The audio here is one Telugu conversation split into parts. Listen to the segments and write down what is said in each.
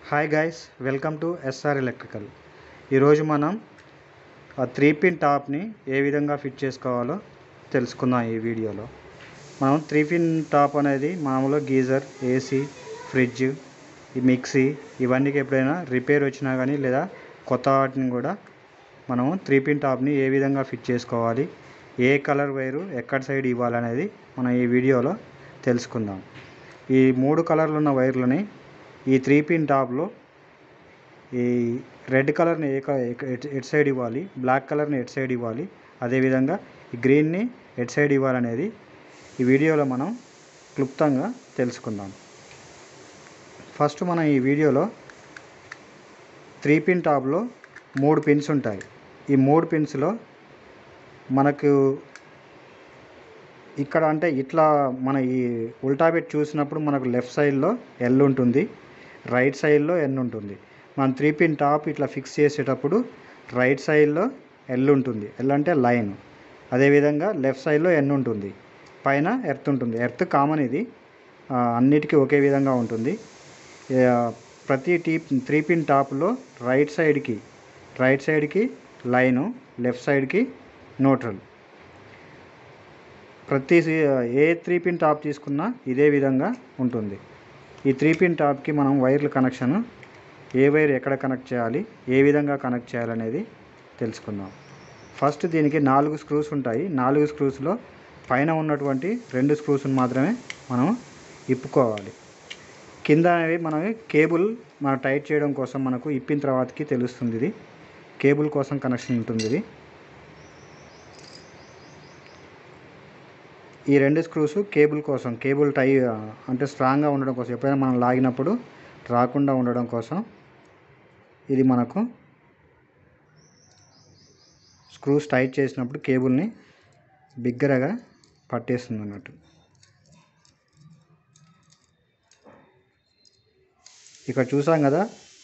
hi guys welcome to SR electrical ఈరోజు మనం ఆ త్రీ పిన్ టాప్ని ఏ విధంగా ఫిట్ చేసుకోవాలో తెలుసుకుందాం ఈ వీడియోలో మనం త్రీ పిన్ టాప్ అనేది మామూలుగా గీజర్ ఏసీ ఫ్రిడ్జ్ ఈ మిక్సీ ఇవన్నీ ఎప్పుడైనా రిపేర్ వచ్చినా కానీ లేదా కొత్త వాటిని కూడా మనము త్రీ పిన్ టాప్ని ఏ విధంగా ఫిట్ చేసుకోవాలి ఏ కలర్ వైరు ఎక్కడ సైడ్ ఇవ్వాలనేది మనం ఈ వీడియోలో తెలుసుకుందాం ఈ మూడు కలర్లు ఉన్న వైర్లని ఈ త్రీ పిన్ టాప్లో ఈ రెడ్ కలర్ని ఏ క- ఎక్- ఎట్ ఎట్ సైడ్ ఇవ్వాలి బ్లాక్ కలర్ని ఎట్ సైడ్ ఇవ్వాలి అదేవిధంగా ఈ గ్రీన్ని ఎట్ సైడ్ ఇవ్వాలనేది ఈ వీడియోలో మనం క్లుప్తంగా తెలుసుకుందాం ఫస్ట్ మనం ఈ వీడియోలో త్రీ పిన్ టాప్లో మూడు పిన్స్ ఉంటాయి ఈ మూడు పిన్స్లో మనకు ఇక్కడ అంటే ఇట్లా మన ఈ ఉల్టా పెట్టి చూసినప్పుడు మనకు లెఫ్ట్ సైడ్లో ఎల్ ఉంటుంది రైట్ సైడ్లో ఎన్ ఉంటుంది మనం త్రీ పిన్ టాప్ ఇట్లా ఫిక్స్ చేసేటప్పుడు రైట్ సైడ్లో ఎల్ ఉంటుంది ఎల్ అంటే లైన్ అదేవిధంగా లెఫ్ట్ సైడ్లో ఎన్ ఉంటుంది పైన ఎర్త్ ఉంటుంది ఎర్త్ కామన్ ఇది ఆ, అన్నిటికీ ఒకే విధంగా ఉంటుంది ఆ, ప్రతి టీ త్రీ పిన్ టాప్లో రైట్ సైడ్కి రైట్ సైడ్కి లైను లెఫ్ట్ సైడ్కి న్యూట్రల్ ప్రతి సి- ఏ త్రీ పిన్ టాప్ తీసుకున్నా ఇదే విధంగా ఉంటుంది ఈ త్రీ పిన్ టాప్కి మనం వైర్ల కనెక్షన్ ఏ వైర్ ఎక్కడ కనెక్ట్ చేయాలి ఏ విధంగా కనెక్ట్ చేయాలనేది తెలుసుకుందాం ఫస్ట్ దీనికి నాలుగు స్క్రూస్ ఉంటాయి నాలుగు స్క్రూస్లో పైన ఉన్నటువంటి రెండు స్క్రూస్ని మాత్రమే మనం ఇప్పుకోవాలి కింద అనేవి మనం కేబుల్ మనం టైట్ చేయడం కోసం మనకు ఇప్పిన తర్వాతకి తెలుస్తుంది ఇది కేబుల్ కోసం కనెక్షన్ ఉంటుంది ఇది ఈ రెండు స్క్రూస్ కేబుల్ కోసం కేబుల్ టై అంటే స్ట్రాంగ్గా ఉండడం కోసం ఎప్పుడైనా మనం లాగినప్పుడు రాకుండా ఉండడం కోసం ఇది మనకు స్క్రూస్ టైట్ చేసినప్పుడు కేబుల్ని బిగ్గరగా పట్టేస్తుంది అన్నట్టు ఇక్కడ చూసాం కదా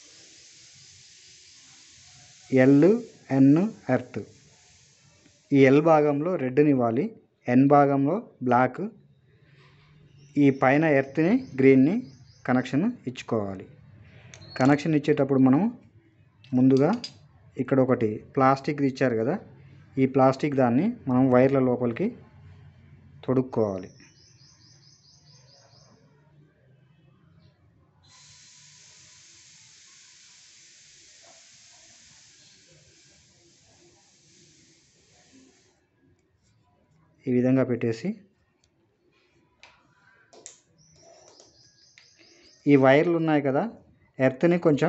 ఎల్ ఎన్ ఎర్త్ ఈ ఎల్ భాగంలో రెడ్ని ఇవ్వాలి ఎన్ భాగంలో బ్లాక్ ఈ పైన ఎర్త్ని గ్రీన్ని కనెక్షన్ ఇచ్చుకోవాలి కనెక్షన్ ఇచ్చేటప్పుడు మనం ముందుగా ఇక్కడ ఒకటి ప్లాస్టిక్ది ఇచ్చారు కదా ఈ ప్లాస్టిక్ దాన్ని మనం వైర్ల లోపలికి తొడుక్కోవాలి ఈ విధంగా పెట్టేసి ఈ వైర్లు ఉన్నాయి కదా ఎర్త్ని కొంచెం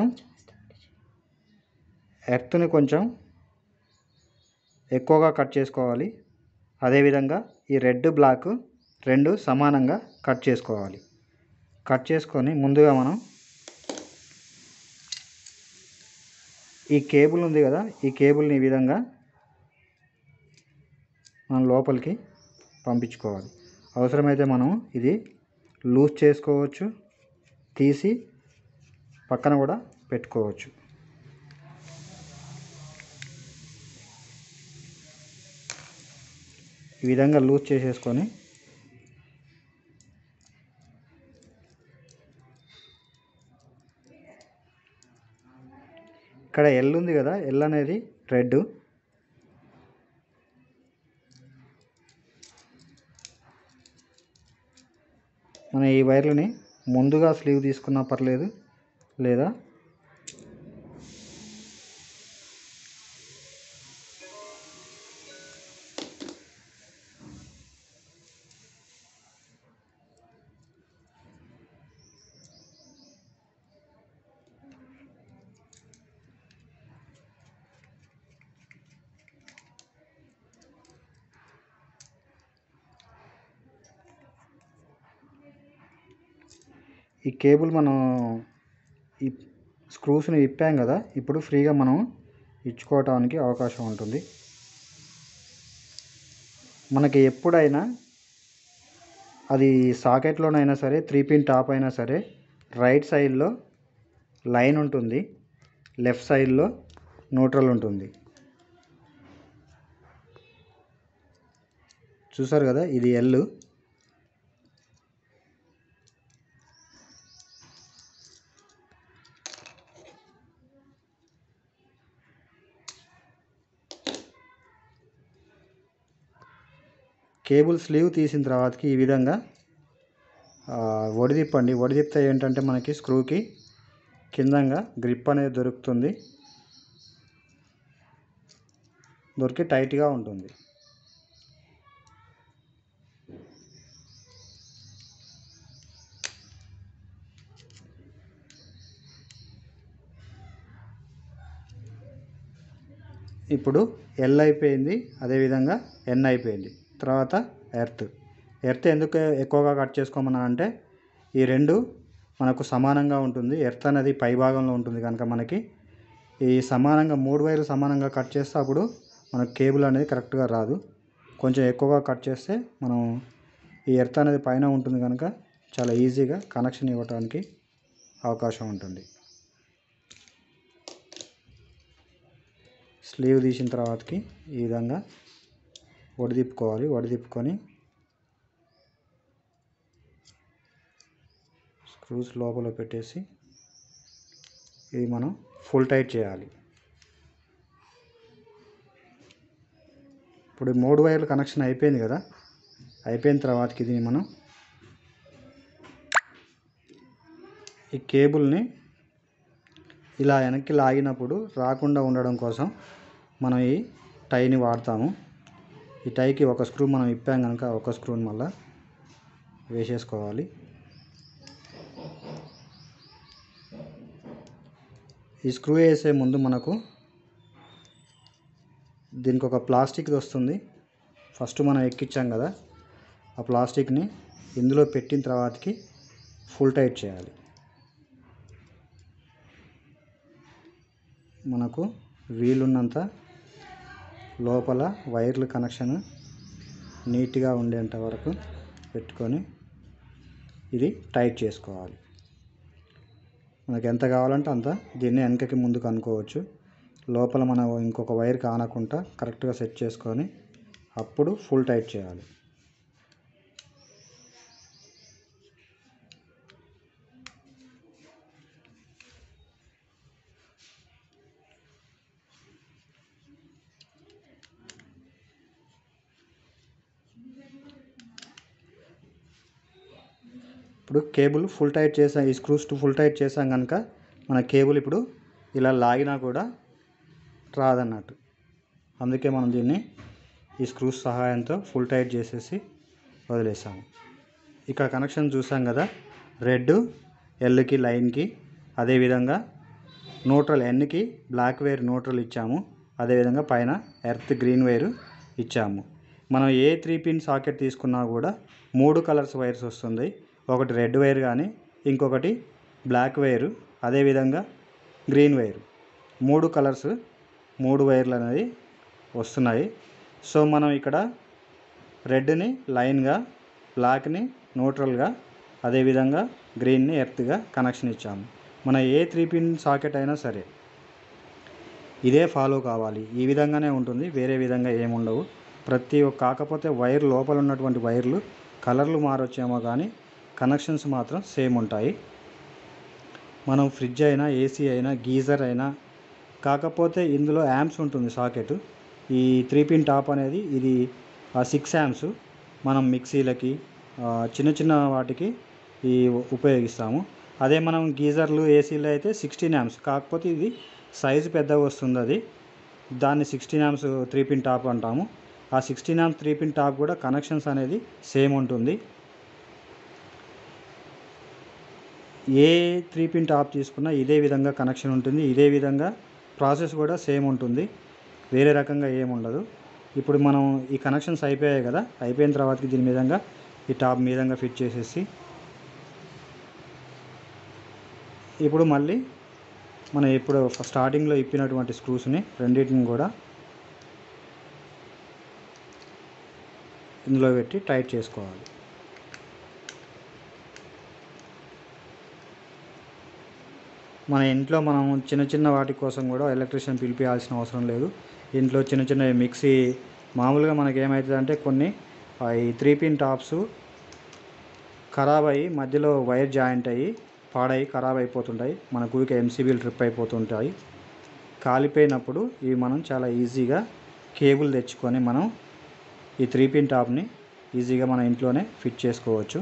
ఎర్త్ని కొంచెం ఎక్కువగా కట్ చేసుకోవాలి అదేవిధంగా ఈ రెడ్ బ్లాక్ రెండు సమానంగా కట్ చేసుకోవాలి కట్ చేసుకొని ముందుగా మనం ఈ కేబుల్ ఉంది కదా ఈ కేబుల్ని ఈ విధంగా మనం లోపలికి పంపించుకోవాలి అవసరమైతే మనం ఇది లూజ్ చేసుకోవచ్చు తీసి పక్కన కూడా పెట్టుకోవచ్చు ఈ విధంగా లూజ్ చేసేసుకొని ఇక్కడ ఎల్ ఉంది కదా ఎల్ అనేది రెడ్ మనం ఈ వైర్లని ముందుగా స్లీవ్ తీసుకున్నా పర్లేదు లేదా ఈ కేబుల్ మనం ఈ స్క్రూస్ని విప్పాం కదా ఇప్పుడు ఫ్రీగా మనం ఇచ్చుకోవటానికి అవకాశం ఉంటుంది మనకి ఎప్పుడైనా అది సాకెట్లోనైనా సరే త్రీ పిన్ టాప్ అయినా సరే రైట్ సైడ్లో లైన్ ఉంటుంది లెఫ్ట్ సైడ్లో న్యూట్రల్ ఉంటుంది చూసారు కదా ఇది ఎల్ కేబుల్ స్లీవ్ తీసిన తర్వాతకి ఈ విధంగా ఆ, ఒడిదిప్పండి ఒడిదిప్తే ఏంటంటే మనకి స్క్రూకి కిందంగా గ్రిప్ అనేది దొరుకుతుంది దొరికి టైట్గా ఉంటుంది ఇప్పుడు ఎల్ అయిపోయింది అదేవిధంగా ఎన్ అయిపోయింది తర్వాత ఎర్త్ ఎర్త్ ఎందుకు ఎక్కువగా కట్ చేసుకోమన్నా అంటే ఈ రెండు మనకు సమానంగా ఉంటుంది ఎర్త్ అనేది పై భాగంలో ఉంటుంది కనుక మనకి ఈ సమానంగా మూడు వైర్లు సమానంగా కట్ చేస్తే అప్పుడు మనకు కేబుల్ అనేది కరెక్ట్గా రాదు కొంచెం ఎక్కువగా కట్ చేస్తే మనం ఈ ఎర్త్ అనేది పైన ఉంటుంది కనుక చాలా ఈజీగా కనెక్షన్ ఇవ్వడానికి అవకాశం ఉంటుంది స్లీవ్ తీసిన తర్వాతకి ఈ విధంగా వడిదిప్పుకోవాలి వడిదిప్పుకొని స్క్రూస్ లోపల పెట్టేసి ఇది మనం ఫుల్ టైట్ చేయాలి ఇప్పుడు ఈ మూడు వైర్లు కనెక్షన్ అయిపోయింది కదా అయిపోయిన తర్వాతకి దీన్ని మనం ఈ కేబుల్ని ఇలా వెనక్కి లాగినప్పుడు రాకుండా ఉండడం కోసం మనం ఈ టైని వాడతాము ఈ టైకి ఒక స్క్రూ మనం ఇప్పాం కనుక ఒక స్క్రూని మళ్ళా వేసేసుకోవాలి ఈ స్క్రూ వేసే ముందు మనకు దీనికి ఒక ప్లాస్టిక్ది వస్తుంది ఫస్ట్ మనం ఎక్కించాం కదా ఆ ప్లాస్టిక్ని ఇందులో పెట్టిన తర్వాతకి ఫుల్ టైట్ చేయాలి మనకు వీలున్నంత లోపల వైర్లు కనెక్షన్ నీట్గా ఉండేంత వరకు పెట్టుకొని ఇది టైట్ చేసుకోవాలి మనకి ఎంత కావాలంటే అంత దీన్ని వెనకకి ముందుకు అనుకోవచ్చు లోపల మనం ఇంకొక వైర్ కానకుండా కరెక్ట్గా సెట్ చేసుకొని అప్పుడు ఫుల్ టైట్ చేయాలి ఇప్పుడు కేబుల్ ఫుల్ టైట్ చేసాం ఈ స్క్రూస్ ఫుల్ టైట్ చేసాం కనుక మన కేబుల్ ఇప్పుడు ఇలా లాగినా కూడా రాదన్నట్టు అందుకే మనం దీన్ని ఈ స్క్రూస్ సహాయంతో ఫుల్ టైట్ చేసేసి వదిలేసాము ఇక్కడ కనెక్షన్ చూసాం కదా రెడ్ ఎల్కి లైన్కి అదేవిధంగా న్యూట్రల్ ఎన్కి బ్లాక్ వైర్ న్యూట్రల్ ఇచ్చాము అదేవిధంగా పైన ఎర్త్ గ్రీన్ వైర్ ఇచ్చాము మనం ఏ త్రీ పిన్ సాకెట్ తీసుకున్నా కూడా మూడు కలర్స్ వైర్స్ వస్తుంది ఒకటి రెడ్ వైర్ కానీ ఇంకొకటి బ్లాక్ వైరు అదేవిధంగా గ్రీన్ వైర్ మూడు కలర్స్ మూడు వైర్లు అనేది వస్తున్నాయి సో మనం ఇక్కడ రెడ్ని లైన్గా బ్లాక్ని న్యూట్రల్గా అదేవిధంగా గ్రీన్ని ఎర్త్గా కనెక్షన్ ఇచ్చాము మన ఏ త్రీ పిన్ సాకెట్ అయినా సరే ఇదే ఫాలో కావాలి ఈ విధంగానే ఉంటుంది వేరే విధంగా ఏముండవు ప్రతి ఒక్క కాకపోతే వైర్ లోపల ఉన్నటువంటి వైర్లు కలర్లు మారొచ్చేమో కానీ కనెక్షన్స్ మాత్రం సేమ్ ఉంటాయి మనం ఫ్రిడ్జ్ అయినా ఏసీ అయినా గీజర్ అయినా కాకపోతే ఇందులో యాంప్స్ ఉంటుంది సాకెట్ ఈ త్రీ పిన్ టాప్ అనేది ఇది సిక్స్ యాంప్స్ మనం మిక్సీలకి ఆ, చిన్న చిన్న వాటికి ఈ ఉపయోగిస్తాము అదే మనం గీజర్లు ఏసీలు అయితే సిక్స్టీన్ యాంప్స్ కాకపోతే ఇది సైజు పెద్దగా వస్తుంది అది దాన్ని sixteen amps three pin top అంటాము ఆ sixteen amps three pin top కూడా కనెక్షన్స్ అనేది సేమ్ ఉంటుంది ఏ త్రీ పిన్ టాప్ తీసుకున్నా ఇదే విధంగా కనెక్షన్ ఉంటుంది ఇదే విధంగా ప్రాసెస్ కూడా సేమ్ ఉంటుంది వేరే రకంగా ఏమి ఉండదు ఇప్పుడు మనం ఈ కనెక్షన్స్ అయిపోయాయి కదా అయిపోయిన తర్వాతకి దీని మీదంగా ఈ టాప్ మీదంగా ఫిట్ చేసేసి ఇప్పుడు మళ్ళీ మనం ఇప్పుడు స్టార్టింగ్లో ఇప్పినటువంటి స్క్రూస్ని రెండింటిని కూడా ఇందులో పెట్టి టైట్ చేసుకోవాలి మన ఇంట్లో మనం చిన్న చిన్న వాటి కోసం కూడా ఎలక్ట్రీషియన్ పిలిపించాల్సిన అవసరం లేదు ఇంట్లో చిన్న చిన్న మిక్సీ మామూలుగా మనకి ఏమవుతుంది అంటే కొన్ని ఆ, ఈ త్రీ పిన్ టాప్స్ ఖరాబ్ అయ్యి మధ్యలో వైర్ జాయింట్ అయ్యి పాడై ఖరాబ్ అయిపోతుంటాయి మన ఊరికే ఎంసీబీలు ట్రిప్ అయిపోతుంటాయి కాలిపోయినప్పుడు ఇవి మనం చాలా ఈజీగా కేబుల్ తెచ్చుకొని మనం ఈ త్రీ పిన్ టాప్ని ఈజీగా మన ఇంట్లోనే ఫిట్ చేసుకోవచ్చు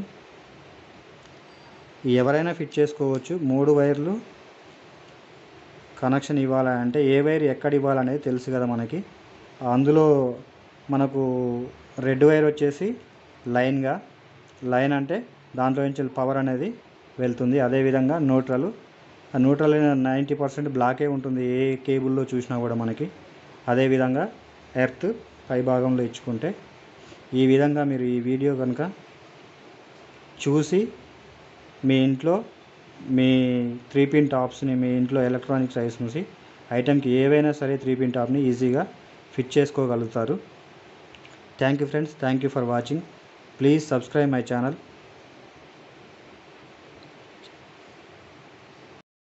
ఎవరైనా ఫిట్ చేసుకోవచ్చు మూడు వైర్లు కనెక్షన్ ఇవ్వాలంటే ఏ వైర్ ఎక్కడ ఇవ్వాలనేది తెలుసు కదా మనకి అందులో మనకు రెడ్ వైర్ వచ్చేసి లైన్గా లైన్ అంటే దాంట్లో నుంచి పవర్ అనేది వెళ్తుంది అదేవిధంగా న్యూట్రల్ ఆ న్యూట్రల్ నైంటీ పర్సెంట్ బ్లాకే ఉంటుంది ఏ కేబుల్లో చూసినా కూడా మనకి అదేవిధంగా ఎర్త్ పై భాగంలో ఇచ్చుకుంటే ఈ విధంగా మీరు ఈ వీడియో కనుక చూసి మీ ఇంట్లో మీ త్రీ పిన్ టాప్స్ని మీ ఇంట్లో ఎలక్ట్రానిక్స్ ఐటమ్స్ ఐటెంకి ఏవైనా సరే త్రీ పిన్ టాప్ని ఈజీగా ఫిట్ చేసుకోగలుగుతారు thank you friends thank you for watching please subscribe my channel